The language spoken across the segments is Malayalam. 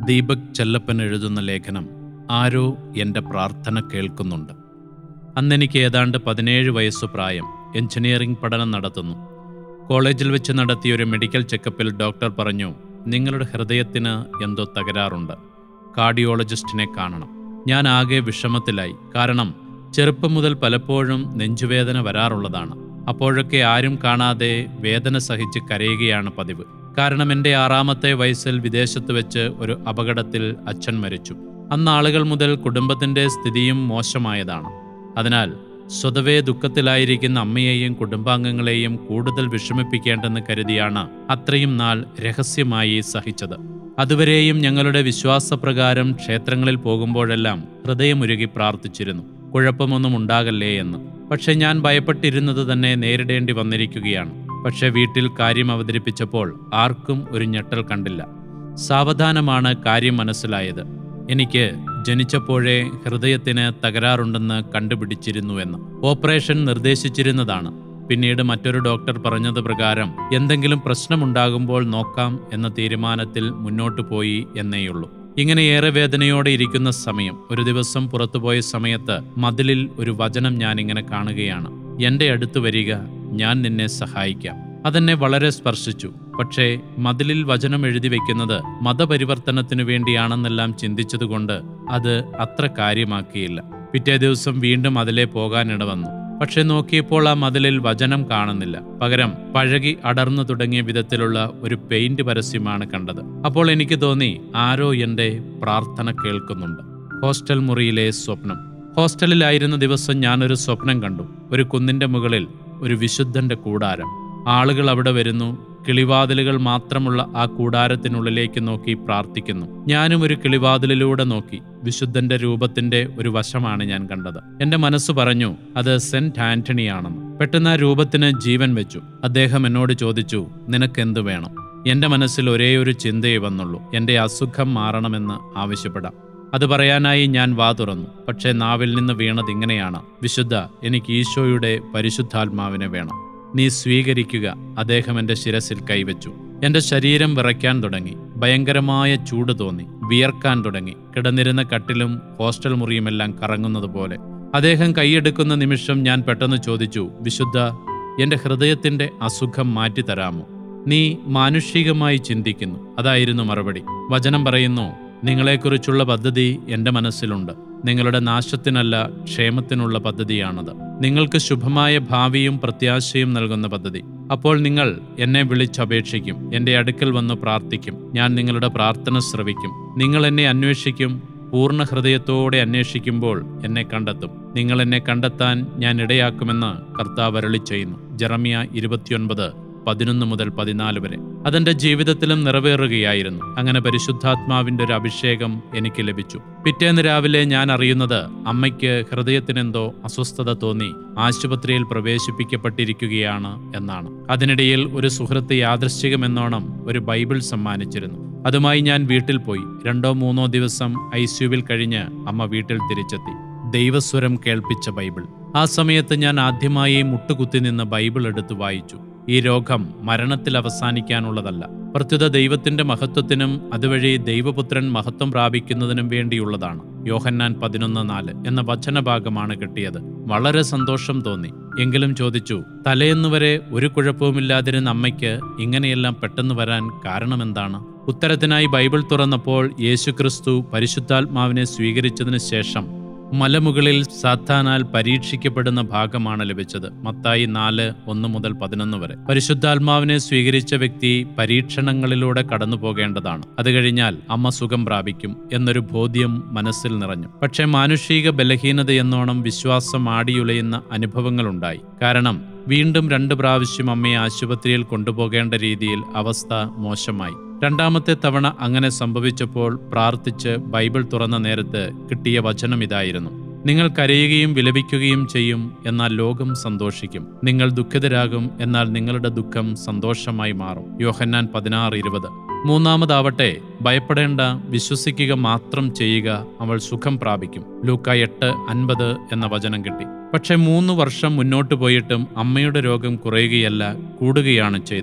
ദീപക് ചെല്ലപ്പൻ എഴുതുന്ന ലേഖനം ആരോ എൻ്റെ പ്രാർത്ഥന കേൾക്കുന്നുണ്ട് അന്നെനിക്ക് ഏതാണ്ട് പതിനേഴ് വയസ്സു പ്രായം എഞ്ചിനീയറിംഗ് പഠനം നടത്തുന്നു കോളേജിൽ വെച്ച് നടത്തിയ ഒരു മെഡിക്കൽ ചെക്കപ്പിൽ ഡോക്ടർ പറഞ്ഞു നിങ്ങളുടെ ഹൃദയത്തിന് എന്തോ തകരാറുണ്ട് കാർഡിയോളജിസ്റ്റിനെ കാണണം ഞാൻ ആകെ വിഷമത്തിലായി കാരണം ചെറുപ്പം മുതൽ പലപ്പോഴും നെഞ്ചുവേദന വരാറുള്ളതാണ് അപ്പോഴൊക്കെ ആരും കാണാതെ വേദന സഹിച്ച് കരയുകയാണ് പതിവ് കാരണം എൻ്റെ ആറാമത്തെ വയസ്സിൽ വിദേശത്ത് വെച്ച് ഒരു അപകടത്തിൽ അച്ഛൻ മരിച്ചു അന്ന് ആളുകൾ മുതൽ കുടുംബത്തിൻ്റെ സ്ഥിതിയും മോശമായതാണ് അതിനാൽ സ്വതവേ ദുഃഖത്തിലായിരിക്കുന്ന അമ്മയെയും കുടുംബാംഗങ്ങളെയും കൂടുതൽ വിഷമിപ്പിക്കേണ്ടെന്ന് കരുതിയാണ് അത്രയും നാൾ രഹസ്യമായി സഹിച്ചത് അതുവരെയും ഞങ്ങളുടെ വിശ്വാസപ്രകാരം ക്ഷേത്രങ്ങളിൽ പോകുമ്പോഴെല്ലാം ഹൃദയമുരുകി പ്രാർത്ഥിച്ചിരുന്നു കുഴപ്പമൊന്നും ഉണ്ടാകല്ലേ എന്ന് പക്ഷെ ഞാൻ ഭയപ്പെട്ടിരുന്നത് തന്നെ നേരിടേണ്ടി വന്നിരിക്കുകയാണ് പക്ഷെ വീട്ടിൽ കാര്യം അവതരിപ്പിച്ചപ്പോൾ ആർക്കും ഒരു ഞെട്ടൽ കണ്ടില്ല സാവധാനമാണ് കാര്യം മനസ്സിലായത് എനിക്ക് ജനിച്ചപ്പോഴേ ഹൃദയത്തിന് തകരാറുണ്ടെന്ന് കണ്ടുപിടിച്ചിരുന്നുവെന്ന് ഓപ്പറേഷൻ നിർദ്ദേശിച്ചിരുന്നതാണ് പിന്നീട് മറ്റൊരു ഡോക്ടർ പറഞ്ഞത് പ്രകാരം എന്തെങ്കിലും പ്രശ്നമുണ്ടാകുമ്പോൾ നോക്കാം എന്ന തീരുമാനത്തിൽ മുന്നോട്ടു പോയി എന്നേയുള്ളൂ ഇങ്ങനെ ഏറെ വേദനയോടെ ഇരിക്കുന്ന സമയം ഒരു ദിവസം പുറത്തുപോയ സമയത്ത് മതിലിൽ ഒരു വചനം ഞാനിങ്ങനെ കാണുകയാണ് എന്റെ അടുത്ത് വരിക ഞാൻ നിന്നെ സഹായിക്കാം അതെന്നെ വളരെ സ്പർശിച്ചു പക്ഷേ മതിലിൽ വചനം എഴുതി വെക്കുന്നത് മതപരിവർത്തനത്തിനു വേണ്ടിയാണെന്നെല്ലാം ചിന്തിച്ചതുകൊണ്ട് അത് അത്ര കാര്യമാക്കിയില്ല പിറ്റേ ദിവസം വീണ്ടും അതിലെ പോകാനിട വന്നു പക്ഷെ നോക്കിയപ്പോൾ ആ മതിലിൽ വചനം കാണുന്നില്ല പകരം പഴകി അടർന്നു തുടങ്ങിയ വിധത്തിലുള്ള ഒരു പെയിന്റ് പരസ്യമാണ് കണ്ടത് അപ്പോൾ എനിക്ക് തോന്നി ആരോ എൻ്റെ പ്രാർത്ഥന കേൾക്കുന്നുണ്ട് ഹോസ്റ്റൽ മുറിയിലെ സ്വപ്നം ഹോസ്റ്റലിലായിരുന്ന ദിവസം ഞാനൊരു സ്വപ്നം കണ്ടു ഒരു കുന്നിന്റെ മുകളിൽ ഒരു വിശുദ്ധന്റെ കൂടാരം ആളുകൾ അവിടെ വരുന്നു കിളിവാതിലുകൾ മാത്രമുള്ള ആ കൂടാരത്തിനുള്ളിലേക്ക് നോക്കി പ്രാർത്ഥിക്കുന്നു ഞാനും ഒരു കിളിവാതിലിലൂടെ നോക്കി വിശുദ്ധന്റെ രൂപത്തിന്റെ ഒരു വശമാണ് ഞാൻ കണ്ടത് എന്റെ മനസ്സ് പറഞ്ഞു അത് സെന്റ് ആന്റണിയാണെന്ന് പെട്ടെന്ന് ആ രൂപത്തിന് ജീവൻ വെച്ചു അദ്ദേഹം എന്നോട് ചോദിച്ചു നിനക്കെന്ത് വേണം എന്റെ മനസ്സിൽ ഒരേ ഒരു ചിന്തയെ വന്നുള്ളൂ എന്റെ അസുഖം മാറണമെന്ന് ആവശ്യപ്പെടാം അത് പറയാനായി ഞാൻ വാ തുറന്നു പക്ഷേ നാവിൽ നിന്ന് വീണത് ഇങ്ങനെയാണ് വിശുദ്ധ എനിക്ക് ഈശോയുടെ പരിശുദ്ധാത്മാവിനെ വേണം നീ സ്വീകരിക്കുക അദ്ദേഹം എൻ്റെ ശിരസിൽ കൈവച്ചു എൻ്റെ ശരീരം വിറയ്ക്കാൻ തുടങ്ങി ഭയങ്കരമായ ചൂട് തോന്നി വിയർക്കാൻ തുടങ്ങി കിടന്നിരുന്ന കട്ടിലും ഹോസ്റ്റൽ മുറിയുമെല്ലാം കറങ്ങുന്നത് പോലെ അദ്ദേഹം കൈയെടുക്കുന്ന നിമിഷം ഞാൻ പെട്ടെന്ന് ചോദിച്ചു വിശുദ്ധ എൻ്റെ ഹൃദയത്തിൻ്റെ അസുഖം മാറ്റിത്തരാമോ നീ മാനുഷികമായി ചിന്തിക്കുന്നു അതായിരുന്നു മറുപടി വചനം പറയുന്നു നിങ്ങളെക്കുറിച്ചുള്ള പദ്ധതി എൻ്റെ മനസ്സിലുണ്ട് നിങ്ങളുടെ നാശത്തിനല്ല ക്ഷേമത്തിനുള്ള പദ്ധതിയാണത് നിങ്ങൾക്ക് ശുഭമായ ഭാവിയും പ്രത്യാശയും നൽകുന്ന പദ്ധതി അപ്പോൾ നിങ്ങൾ എന്നെ വിളിച്ചപേക്ഷിക്കും എൻ്റെ അടുക്കൽ വന്ന് പ്രാർത്ഥിക്കും ഞാൻ നിങ്ങളുടെ പ്രാർത്ഥന ശ്രവിക്കും നിങ്ങൾ എന്നെ അന്വേഷിക്കും പൂർണ്ണ ഹൃദയത്തോടെ അന്വേഷിക്കുമ്പോൾ എന്നെ കണ്ടെത്തും നിങ്ങൾ എന്നെ കണ്ടെത്താൻ ഞാൻ ഇടയാക്കുമെന്ന് കർത്താവ് അരളി ചെയ്യുന്നു ജറമിയ ഇരുപത്തിയൊൻപത് പതിനൊന്ന് മുതൽ പതിനാല് വരെ അതെന്റെ ജീവിതത്തിലും നിറവേറുകയായിരുന്നു അങ്ങനെ പരിശുദ്ധാത്മാവിന്റെ ഒരു അഭിഷേകം എനിക്ക് ലഭിച്ചു പിറ്റേന്ന് രാവിലെ ഞാൻ അറിയുന്നത് അമ്മയ്ക്ക് ഹൃദയത്തിനെന്തോ അസ്വസ്ഥത തോന്നി ആശുപത്രിയിൽ പ്രവേശിപ്പിക്കപ്പെട്ടിരിക്കുകയാണ് എന്നാണ് അതിനിടയിൽ ഒരു സുഹൃത്ത് യാദൃശ്ചികമെന്നോണം ഒരു ബൈബിൾ സമ്മാനിച്ചിരുന്നു അതുമായി ഞാൻ വീട്ടിൽ പോയി രണ്ടോ മൂന്നോ ദിവസം ഐ സിയുവിൽ കഴിഞ്ഞ് അമ്മ വീട്ടിൽ തിരിച്ചെത്തി ദൈവസ്വരം കേൾപ്പിച്ച ബൈബിൾ ആ സമയത്ത് ഞാൻ ആദ്യമായി മുട്ടുകുത്തി നിന്ന് ബൈബിൾ എടുത്ത് വായിച്ചു ഈ രോഗം മരണത്തിൽ അവസാനിക്കാനുള്ളതല്ല പ്രത്യുത ദൈവത്തിന്റെ മഹത്വത്തിനും അതുവഴി ദൈവപുത്രൻ മഹത്വം പ്രാപിക്കുന്നതിനും വേണ്ടിയുള്ളതാണ് യോഹന്നാൻ പതിനൊന്ന് നാല് എന്ന വചനഭാഗമാണ് കിട്ടിയത് വളരെ സന്തോഷം തോന്നി എങ്കിലും ചോദിച്ചു തലേന്നുവരെ ഒരു കുഴപ്പവുമില്ലാതിരുന്ന അമ്മയ്ക്ക് ഇങ്ങനെയെല്ലാം പെട്ടെന്ന് വരാൻ കാരണമെന്താണ് ഉത്തരത്തിനായി ബൈബിൾ തുറന്നപ്പോൾ യേശുക്രിസ്തു പരിശുദ്ധാത്മാവിനെ സ്വീകരിച്ചതിന് ശേഷം മലമുകളിൽ സാത്താനാൽ പരീക്ഷിക്കപ്പെടുന്ന ഭാഗമാണ് ലഭിച്ചത് മത്തായി നാല് ഒന്ന് മുതൽ പതിനൊന്ന് വരെ പരിശുദ്ധാത്മാവിനെ സ്വീകരിച്ച വ്യക്തി പരീക്ഷണങ്ങളിലൂടെ കടന്നു പോകേണ്ടതാണ് അത് കഴിഞ്ഞാൽ അമ്മ സുഖം പ്രാപിക്കും എന്നൊരു ബോധ്യം മനസ്സിൽ നിറഞ്ഞു പക്ഷേ മാനുഷിക ബലഹീനത എന്നോണം വിശ്വാസം ആടിയുലയുന്ന അനുഭവങ്ങളുണ്ടായി കാരണം വീണ്ടും രണ്ട് പ്രാവശ്യം അമ്മയെ ആശുപത്രിയിൽ കൊണ്ടുപോകേണ്ട രീതിയിൽ അവസ്ഥ മോശമായി രണ്ടാമത്തെ തവണ അങ്ങനെ സംഭവിച്ചപ്പോൾ പ്രാർത്ഥിച്ച് ബൈബിൾ തുറന്ന നേരത്ത് കിട്ടിയ വചനം ഇതായിരുന്നു നിങ്ങൾ കരയുകയും വിലപിക്കുകയും ചെയ്യും എന്നാൽ ലോകം സന്തോഷിക്കും നിങ്ങൾ ദുഃഖിതരാകും എന്നാൽ നിങ്ങളുടെ ദുഃഖം സന്തോഷമായി മാറും യോഹന്നാൻ പതിനാറ് ഇരുപത് മൂന്നാമതാവട്ടെ ഭയപ്പെടേണ്ട വിശ്വസിക്കുക മാത്രം ചെയ്യുക അവൾ സുഖം പ്രാപിക്കും ലൂക്ക എട്ട് അൻപത് എന്ന വചനം കിട്ടി പക്ഷെ മൂന്ന് വർഷം മുന്നോട്ട് പോയിട്ടും അമ്മയുടെ രോഗം കുറയുകയല്ല കൂടുകയാണ് ചെയ്തത്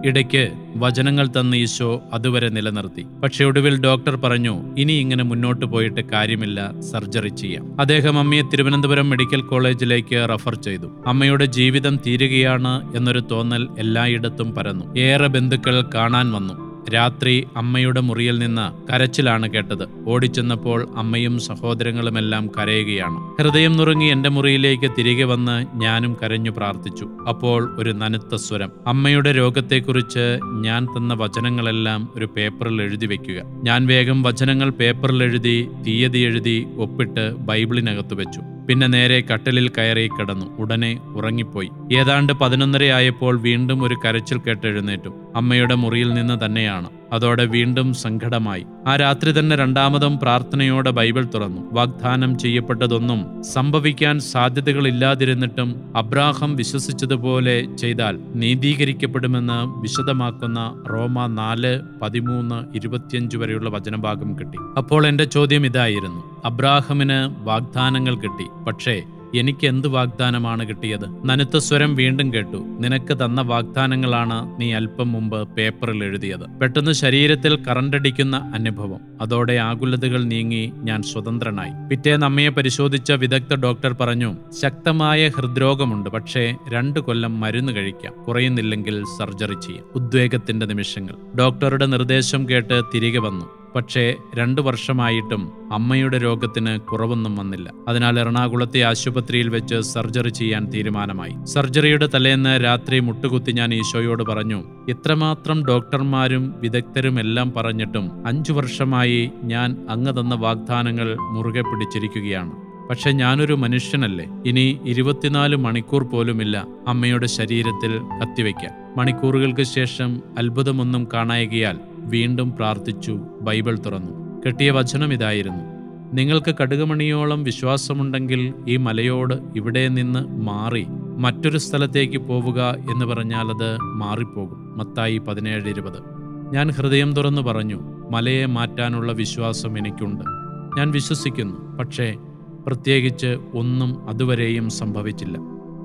ഇടയ്ക്ക് വചനങ്ങൾ തന്ന ഈശോ അതുവരെ നിലനിർത്തി പക്ഷെ ഒടുവിൽ ഡോക്ടർ പറഞ്ഞു ഇനി ഇങ്ങനെ മുന്നോട്ട് പോയിട്ട് കാര്യമില്ല സർജറി ചെയ്യാം അദ്ദേഹം അമ്മയെ തിരുവനന്തപുരം മെഡിക്കൽ കോളേജിലേക്ക് റഫർ ചെയ്തു അമ്മയുടെ ജീവിതം തീരുകയാണ് എന്നൊരു തോന്നൽ എല്ലായിടത്തും പരന്നു ഏറെ ബന്ധുക്കൾ കാണാൻ വന്നു രാത്രി അമ്മയുടെ മുറിയിൽ നിന്ന് കരച്ചിലാണ് കേട്ടത് ഓടിച്ചെന്നപ്പോൾ അമ്മയും സഹോദരങ്ങളുമെല്ലാം കരയുകയാണ് ഹൃദയം നുറുങ്ങി എന്റെ മുറിയിലേക്ക് തിരികെ വന്ന് ഞാനും കരഞ്ഞു പ്രാർത്ഥിച്ചു അപ്പോൾ ഒരു നനുത്ത സ്വരം അമ്മയുടെ രോഗത്തെക്കുറിച്ച് ഞാൻ തന്ന വചനങ്ങളെല്ലാം ഒരു പേപ്പറിൽ എഴുതി വെക്കുക ഞാൻ വേഗം വചനങ്ങൾ പേപ്പറിൽ എഴുതി തീയതി എഴുതി ഒപ്പിട്ട് ബൈബിളിനകത്ത് വെച്ചു പിന്നെ നേരെ കട്ടിലിൽ കയറി കിടന്നു ഉടനെ ഉറങ്ങിപ്പോയി ഏതാണ്ട് പതിനൊന്നരയായപ്പോൾ വീണ്ടും ഒരു കരച്ചിൽ കേട്ടെഴുന്നേറ്റു അമ്മയുടെ മുറിയിൽ നിന്ന് തന്നെയാണ് അതോടെ വീണ്ടും സങ്കടമായി ആ രാത്രി തന്നെ രണ്ടാമതും പ്രാർത്ഥനയോടെ ബൈബിൾ തുറന്നു വാഗ്ദാനം ചെയ്യപ്പെട്ടതൊന്നും സംഭവിക്കാൻ സാധ്യതകളില്ലാതിരുന്നിട്ടും അബ്രാഹം വിശ്വസിച്ചതുപോലെ ചെയ്താൽ നീതീകരിക്കപ്പെടുമെന്ന് വിശദമാക്കുന്ന റോമ നാല് പതിമൂന്ന് ഇരുപത്തിയഞ്ച് വരെയുള്ള വചനഭാഗം കിട്ടി അപ്പോൾ എന്റെ ചോദ്യം ഇതായിരുന്നു അബ്രാഹമിന് വാഗ്ദാനങ്ങൾ കിട്ടി പക്ഷേ എനിക്ക് എന്ത് വാഗ്ദാനമാണ് കിട്ടിയത് നനുത്ത സ്വരം വീണ്ടും കേട്ടു നിനക്ക് തന്ന വാഗ്ദാനങ്ങളാണ് നീ അല്പം മുമ്പ് പേപ്പറിൽ എഴുതിയത് പെട്ടെന്ന് ശരീരത്തിൽ കറണ്ടടിക്കുന്ന അനുഭവം അതോടെ ആകുലതകൾ നീങ്ങി ഞാൻ സ്വതന്ത്രനായി പിറ്റേന്ന് അമ്മയെ പരിശോധിച്ച വിദഗ്ധ ഡോക്ടർ പറഞ്ഞു ശക്തമായ ഹൃദ്രോഗമുണ്ട് പക്ഷേ രണ്ടു കൊല്ലം മരുന്ന് കഴിക്കാം കുറയുന്നില്ലെങ്കിൽ സർജറി ചെയ്യാം ഉദ്വേഗത്തിന്റെ നിമിഷങ്ങൾ ഡോക്ടറുടെ നിർദ്ദേശം കേട്ട് തിരികെ വന്നു പക്ഷേ രണ്ടു വർഷമായിട്ടും അമ്മയുടെ രോഗത്തിന് കുറവൊന്നും വന്നില്ല അതിനാൽ എറണാകുളത്തെ ആശുപത്രിയിൽ വെച്ച് സർജറി ചെയ്യാൻ തീരുമാനമായി സർജറിയുടെ തലേന്ന് രാത്രി മുട്ടുകുത്തി ഞാൻ ഈശോയോട് പറഞ്ഞു ഇത്രമാത്രം ഡോക്ടർമാരും വിദഗ്ധരും എല്ലാം പറഞ്ഞിട്ടും അഞ്ചു വർഷമായി ഞാൻ അങ്ങ് തന്ന വാഗ്ദാനങ്ങൾ മുറുകെ പിടിച്ചിരിക്കുകയാണ് പക്ഷെ ഞാനൊരു മനുഷ്യനല്ലേ ഇനി ഇരുപത്തിനാല് മണിക്കൂർ പോലുമില്ല അമ്മയുടെ ശരീരത്തിൽ കത്തിവെക്കാൻ മണിക്കൂറുകൾക്ക് ശേഷം അത്ഭുതമൊന്നും കാണായകയാൽ വീണ്ടും പ്രാർത്ഥിച്ചു ബൈബിൾ തുറന്നു കിട്ടിയ വചനം ഇതായിരുന്നു നിങ്ങൾക്ക് കടുകുമണിയോളം വിശ്വാസമുണ്ടെങ്കിൽ ഈ മലയോട് ഇവിടെ നിന്ന് മാറി മറ്റൊരു സ്ഥലത്തേക്ക് പോവുക എന്ന് പറഞ്ഞാൽ അത് മാറിപ്പോകും മത്തായി പതിനേഴ് ഇരുപത് ഞാൻ ഹൃദയം തുറന്നു പറഞ്ഞു മലയെ മാറ്റാനുള്ള വിശ്വാസം എനിക്കുണ്ട് ഞാൻ വിശ്വസിക്കുന്നു പക്ഷേ പ്രത്യേകിച്ച് ഒന്നും അതുവരെയും സംഭവിച്ചില്ല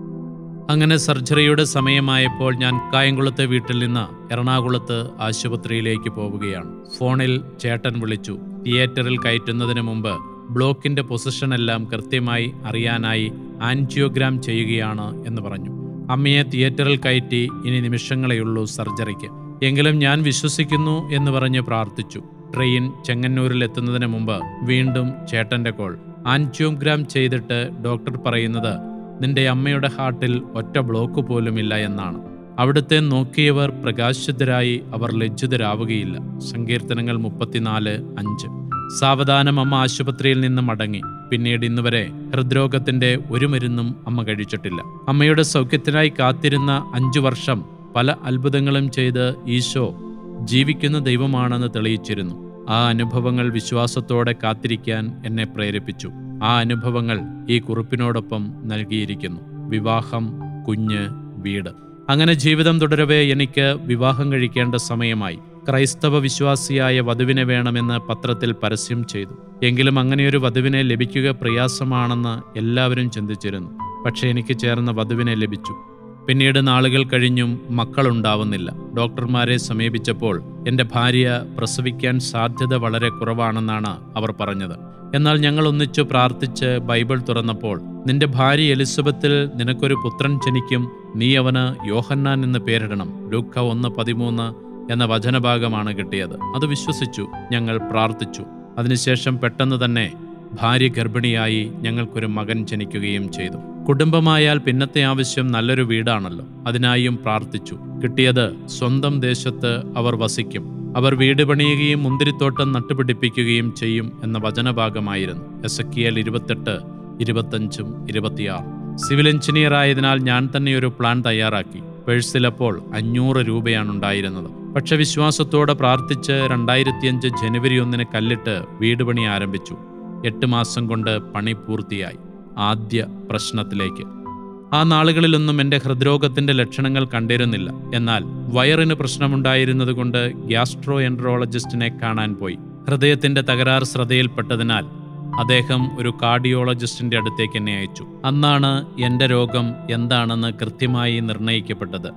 അങ്ങനെ സർജറിയുടെ സമയമായപ്പോൾ ഞാൻ കായംകുളത്തെ വീട്ടിൽ നിന്ന് എറണാകുളത്ത് ആശുപത്രിയിലേക്ക് പോവുകയാണ് ഫോണിൽ ചേട്ടൻ വിളിച്ചു തിയേറ്ററിൽ കയറ്റുന്നതിന് മുമ്പ് ബ്ലോക്കിന്റെ പൊസിഷനെല്ലാം കൃത്യമായി അറിയാനായി ആൻജിയോഗ്രാം ചെയ്യുകയാണ് എന്ന് പറഞ്ഞു അമ്മയെ തിയേറ്ററിൽ കയറ്റി ഇനി നിമിഷങ്ങളെയുള്ളൂ സർജറിക്ക് എങ്കിലും ഞാൻ വിശ്വസിക്കുന്നു എന്ന് പറഞ്ഞ് പ്രാർത്ഥിച്ചു ട്രെയിൻ ചെങ്ങന്നൂരിൽ എത്തുന്നതിന് മുമ്പ് വീണ്ടും ചേട്ടന്റെ കോൾ ആൻജിയോഗ്രാം ചെയ്തിട്ട് ഡോക്ടർ പറയുന്നത് നിന്റെ അമ്മയുടെ ഹാർട്ടിൽ ഒറ്റ ബ്ലോക്ക് പോലുമില്ല എന്നാണ് അവിടുത്തെ നോക്കിയവർ പ്രകാശിതരായി അവർ ലജ്ജിതരാവുകയില്ല സങ്കീർത്തനങ്ങൾ മുപ്പത്തിനാല് അഞ്ച് സാവധാനം അമ്മ ആശുപത്രിയിൽ നിന്ന് മടങ്ങി പിന്നീട് ഇന്നുവരെ ഹൃദ്രോഗത്തിന്റെ ഒരു മരുന്നും അമ്മ കഴിച്ചിട്ടില്ല അമ്മയുടെ സൗഖ്യത്തിനായി കാത്തിരുന്ന അഞ്ചു വർഷം പല അത്ഭുതങ്ങളും ചെയ്ത് ഈശോ ജീവിക്കുന്ന ദൈവമാണെന്ന് തെളിയിച്ചിരുന്നു ആ അനുഭവങ്ങൾ വിശ്വാസത്തോടെ കാത്തിരിക്കാൻ എന്നെ പ്രേരിപ്പിച്ചു ആ അനുഭവങ്ങൾ ഈ കുറിപ്പിനോടൊപ്പം നൽകിയിരിക്കുന്നു വിവാഹം കുഞ്ഞ് വീട് അങ്ങനെ ജീവിതം തുടരവേ എനിക്ക് വിവാഹം കഴിക്കേണ്ട സമയമായി ക്രൈസ്തവ വിശ്വാസിയായ വധുവിനെ വേണമെന്ന് പത്രത്തിൽ പരസ്യം ചെയ്തു എങ്കിലും അങ്ങനെയൊരു വധുവിനെ ലഭിക്കുക പ്രയാസമാണെന്ന് എല്ലാവരും ചിന്തിച്ചിരുന്നു പക്ഷേ എനിക്ക് ചേർന്ന വധുവിനെ ലഭിച്ചു പിന്നീട് നാളുകൾ കഴിഞ്ഞും മക്കളുണ്ടാവുന്നില്ല ഡോക്ടർമാരെ സമീപിച്ചപ്പോൾ എൻ്റെ ഭാര്യ പ്രസവിക്കാൻ സാധ്യത വളരെ കുറവാണെന്നാണ് അവർ പറഞ്ഞത് എന്നാൽ ഞങ്ങൾ ഒന്നിച്ചു പ്രാർത്ഥിച്ച് ബൈബിൾ തുറന്നപ്പോൾ നിന്റെ ഭാര്യ എലിസബത്തിൽ നിനക്കൊരു പുത്രൻ ജനിക്കും നീ അവന് യോഹന്നാൻ എന്ന് പേരിടണം ലൂക്ക ഒന്ന് പതിമൂന്ന് എന്ന വചനഭാഗമാണ് കിട്ടിയത് അത് വിശ്വസിച്ചു ഞങ്ങൾ പ്രാർത്ഥിച്ചു അതിനുശേഷം പെട്ടെന്ന് തന്നെ ഭാര്യ ഗർഭിണിയായി ഞങ്ങൾക്കൊരു മകൻ ജനിക്കുകയും ചെയ്തു കുടുംബമായാൽ പിന്നത്തെ ആവശ്യം നല്ലൊരു വീടാണല്ലോ അതിനായും പ്രാർത്ഥിച്ചു കിട്ടിയത് സ്വന്തം ദേശത്ത് അവർ വസിക്കും അവർ വീട് പണിയുകയും മുന്തിരിത്തോട്ടം നട്ടുപിടിപ്പിക്കുകയും ചെയ്യും എന്ന വചനഭാഗമായിരുന്നു എസ് ഇരുപത്തെട്ട് ഇരുപത്തഞ്ചും ഇരുപത്തിയാറ് സിവിൽ എഞ്ചിനീയർ ആയതിനാൽ ഞാൻ തന്നെ ഒരു പ്ലാൻ തയ്യാറാക്കി പേഴ്സിലപ്പോൾ അഞ്ഞൂറ് രൂപയാണ് ഉണ്ടായിരുന്നത് പക്ഷെ വിശ്വാസത്തോടെ പ്രാർത്ഥിച്ച് രണ്ടായിരത്തിയഞ്ച് ജനുവരി ഒന്നിന് കല്ലിട്ട് വീട് പണി ആരംഭിച്ചു എട്ട് മാസം കൊണ്ട് പണി പൂർത്തിയായി ആദ്യ പ്രശ്നത്തിലേക്ക് ആ നാളുകളിലൊന്നും എൻ്റെ ഹൃദ്രോഗത്തിന്റെ ലക്ഷണങ്ങൾ കണ്ടിരുന്നില്ല എന്നാൽ വയറിന് പ്രശ്നമുണ്ടായിരുന്നതുകൊണ്ട് ഗ്യാസ്ട്രോ എൻട്രോളജിസ്റ്റിനെ കാണാൻ പോയി ഹൃദയത്തിന്റെ തകരാർ ശ്രദ്ധയിൽപ്പെട്ടതിനാൽ അദ്ദേഹം ഒരു കാർഡിയോളജിസ്റ്റിന്റെ അടുത്തേക്ക് എന്നെ അയച്ചു അന്നാണ് എൻ്റെ രോഗം എന്താണെന്ന് കൃത്യമായി നിർണയിക്കപ്പെട്ടത്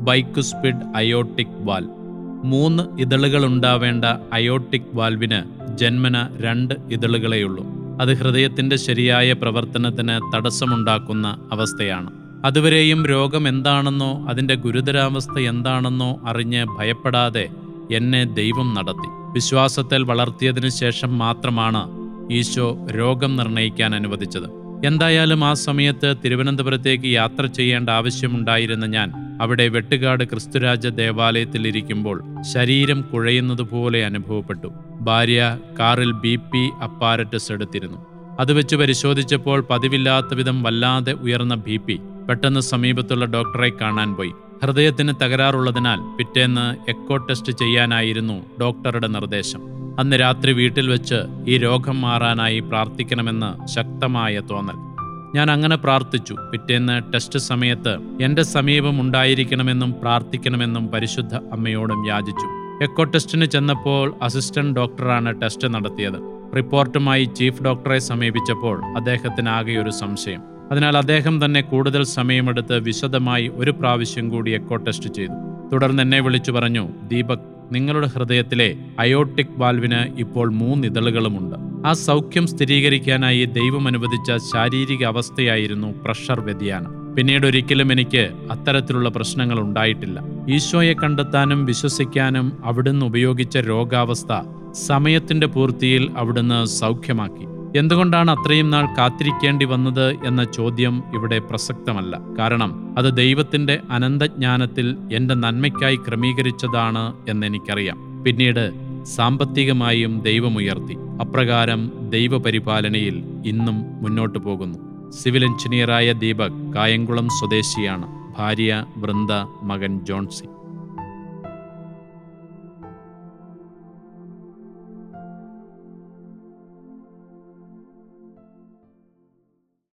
ബൈക്കുസ്പിഡ് അയോട്ടിക് വാൽ മൂന്ന് ഇതളുകൾ ഉണ്ടാവേണ്ട അയോട്ടിക് വാൽവിന് ജന്മന രണ്ട് ഇതളുകളെയുള്ളൂ അത് ഹൃദയത്തിന്റെ ശരിയായ പ്രവർത്തനത്തിന് തടസ്സമുണ്ടാക്കുന്ന അവസ്ഥയാണ് അതുവരെയും രോഗം എന്താണെന്നോ അതിന്റെ ഗുരുതരാവസ്ഥ എന്താണെന്നോ അറിഞ്ഞ് ഭയപ്പെടാതെ എന്നെ ദൈവം നടത്തി വിശ്വാസത്തിൽ വളർത്തിയതിനു ശേഷം മാത്രമാണ് ഈശോ രോഗം നിർണയിക്കാൻ അനുവദിച്ചത് എന്തായാലും ആ സമയത്ത് തിരുവനന്തപുരത്തേക്ക് യാത്ര ചെയ്യേണ്ട ആവശ്യമുണ്ടായിരുന്ന ഞാൻ അവിടെ വെട്ടുകാട് ക്രിസ്തുരാജ ദേവാലയത്തിൽ ഇരിക്കുമ്പോൾ ശരീരം കുഴയുന്നതുപോലെ അനുഭവപ്പെട്ടു ഭാര്യ കാറിൽ ബി പി അപ്പാരറ്റസ് എടുത്തിരുന്നു അത് വെച്ച് പരിശോധിച്ചപ്പോൾ പതിവില്ലാത്ത വിധം വല്ലാതെ ഉയർന്ന ബി പി പെട്ടെന്ന് സമീപത്തുള്ള ഡോക്ടറെ കാണാൻ പോയി ഹൃദയത്തിന് തകരാറുള്ളതിനാൽ പിറ്റേന്ന് എക്കോ ടെസ്റ്റ് ചെയ്യാനായിരുന്നു ഡോക്ടറുടെ നിർദ്ദേശം അന്ന് രാത്രി വീട്ടിൽ വെച്ച് ഈ രോഗം മാറാനായി പ്രാർത്ഥിക്കണമെന്ന് ശക്തമായ തോന്നൽ ഞാൻ അങ്ങനെ പ്രാർത്ഥിച്ചു പിറ്റേന്ന് ടെസ്റ്റ് സമയത്ത് എന്റെ സമീപം ഉണ്ടായിരിക്കണമെന്നും പ്രാർത്ഥിക്കണമെന്നും പരിശുദ്ധ അമ്മയോടും യാചിച്ചു എക്കോ ടെസ്റ്റിന് ചെന്നപ്പോൾ അസിസ്റ്റന്റ് ഡോക്ടറാണ് ടെസ്റ്റ് നടത്തിയത് റിപ്പോർട്ടുമായി ചീഫ് ഡോക്ടറെ സമീപിച്ചപ്പോൾ അദ്ദേഹത്തിന് ആകെ ഒരു സംശയം അതിനാൽ അദ്ദേഹം തന്നെ കൂടുതൽ സമയമെടുത്ത് വിശദമായി ഒരു പ്രാവശ്യം കൂടി എക്കോ ടെസ്റ്റ് ചെയ്തു തുടർന്ന് എന്നെ വിളിച്ചു പറഞ്ഞു ദീപക് നിങ്ങളുടെ ഹൃദയത്തിലെ അയോട്ടിക് വാൽവിന് ഇപ്പോൾ മൂന്ന് ഇതളുകളുമുണ്ട് ആ സൗഖ്യം സ്ഥിരീകരിക്കാനായി ദൈവം അനുവദിച്ച ശാരീരിക അവസ്ഥയായിരുന്നു പ്രഷർ വ്യതിയാനം പിന്നീട് ഒരിക്കലും എനിക്ക് അത്തരത്തിലുള്ള പ്രശ്നങ്ങൾ ഉണ്ടായിട്ടില്ല ഈശോയെ കണ്ടെത്താനും വിശ്വസിക്കാനും അവിടുന്ന് ഉപയോഗിച്ച രോഗാവസ്ഥ സമയത്തിന്റെ പൂർത്തിയിൽ അവിടുന്ന് സൗഖ്യമാക്കി എന്തുകൊണ്ടാണ് അത്രയും നാൾ കാത്തിരിക്കേണ്ടി വന്നത് എന്ന ചോദ്യം ഇവിടെ പ്രസക്തമല്ല കാരണം അത് ദൈവത്തിന്റെ അനന്തജ്ഞാനത്തിൽ എന്റെ നന്മയ്ക്കായി ക്രമീകരിച്ചതാണ് എന്നെനിക്കറിയാം പിന്നീട് സാമ്പത്തികമായും ദൈവമുയർത്തി അപ്രകാരം ദൈവപരിപാലനയിൽ ഇന്നും മുന്നോട്ടു പോകുന്നു സിവിൽ എഞ്ചിനീയറായ ദീപക് കായംകുളം സ്വദേശിയാണ് ഭാര്യ വൃന്ദ മകൻ ജോൺസി